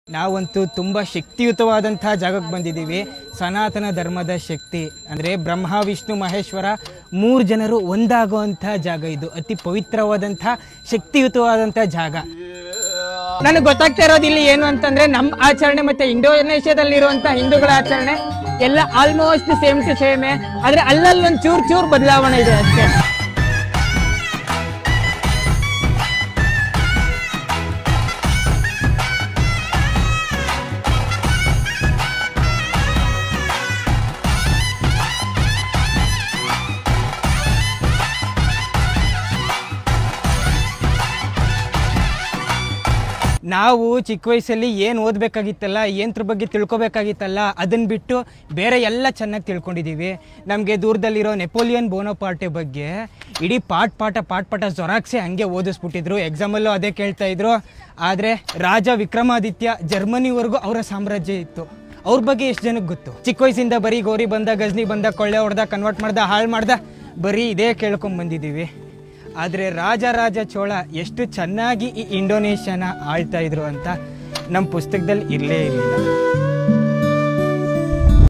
ನಾವಂತೂ ತುಂಬ ಶಕ್ತಿಯುತವಾದಂತಹ ಜಾಗಕ್ಕೆ ಬಂದಿದ್ದೀವಿ ಸನಾತನ ಧರ್ಮದ ಶಕ್ತಿ ಅಂದರೆ ಬ್ರಹ್ಮ ವಿಷ್ಣು ಮಹೇಶ್ವರ ಮೂರು ಜನರು ಒಂದಾಗುವಂಥ ಜಾಗ ಇದು ಅತಿ ಪವಿತ್ರವಾದಂಥ ಶಕ್ತಿಯುತವಾದಂಥ ಜಾಗ ನನಗೆ ಗೊತ್ತಾಗ್ತಾ ಇರೋದು ಇಲ್ಲಿ ಏನು ಅಂತಂದ್ರೆ ನಮ್ಮ ಆಚರಣೆ ಮತ್ತೆ ಇಂಡೋನೇಷ್ಯಾದಲ್ಲಿರುವಂಥ ಹಿಂದೂಗಳ ಆಚರಣೆ ಎಲ್ಲ ಆಲ್ಮೋಸ್ಟ್ ಸೇಮ್ ಟು ಸೇಮೇ ಆದರೆ ಅಲ್ಲಲ್ಲೊಂದು ಚೂರು ಚೂರು ಬದಲಾವಣೆ ಇದೆ ಅಷ್ಟೇ ನಾವು ಚಿಕ್ಕ ವಯಸ್ಸಲ್ಲಿ ಏನು ಓದಬೇಕಾಗಿತ್ತಲ್ಲ ಏನತ್ರ ಬಗ್ಗೆ ತಿಳ್ಕೊಬೇಕಾಗಿತ್ತಲ್ಲ ಅದನ್ನ ಬಿಟ್ಟು ಬೇರೆ ಎಲ್ಲ ಚೆನ್ನಾಗಿ ತಿಳ್ಕೊಂಡಿದ್ದೀವಿ ನಮಗೆ ದೂರದಲ್ಲಿರೋ ನೆಪೋಲಿಯನ್ ಬೋನೋಪಾರ್ಟೆ ಬಗ್ಗೆ ಇಡೀ ಪಾಠ ಪಾಠ ಪಾಠ ಪಾಠ ಜೊರಾಕ್ಸೆ ಹಂಗೆ ಓದಿಸ್ಬಿಟ್ಟಿದ್ರು ಎಕ್ಸಾಮಲ್ಲೂ ಅದೇ ಕೇಳ್ತಾ ಇದ್ರು ಆದರೆ ರಾಜ ವಿಕ್ರಮಾದಿತ್ಯ ಜರ್ಮನಿವರೆಗೂ ಅವರ ಸಾಮ್ರಾಜ್ಯ ಇತ್ತು ಅವ್ರ ಬಗ್ಗೆ ಎಷ್ಟು ಜನಕ್ಕೆ ಗೊತ್ತು ಚಿಕ್ಕ ವಯಸ್ಸಿಂದ ಬರೀ ಗೋರಿ ಬಂದ ಗಜ್ನಿ ಬಂದ ಕೊಳ್ಳೆ ಹೊಡೆದ ಕನ್ವರ್ಟ್ ಮಾಡ್ದ ಹಾಳು ಮಾಡ್ದ ಬರೀ ಇದೇ ಕೇಳ್ಕೊಂಡ್ ಬಂದಿದ್ದೀವಿ ಆದರೆ ರಾಜರಾಜ ಚೋಳ ಎಷ್ಟು ಚೆನ್ನಾಗಿ ಈ ಇಂಡೋನೇಷ್ಯಾನ ಆಳ್ತಾ ಇದ್ರು ಅಂತ ನಮ್ಮ ಪುಸ್ತಕದಲ್ಲಿ ಇರಲೇ ಇರಲಿಲ್ಲ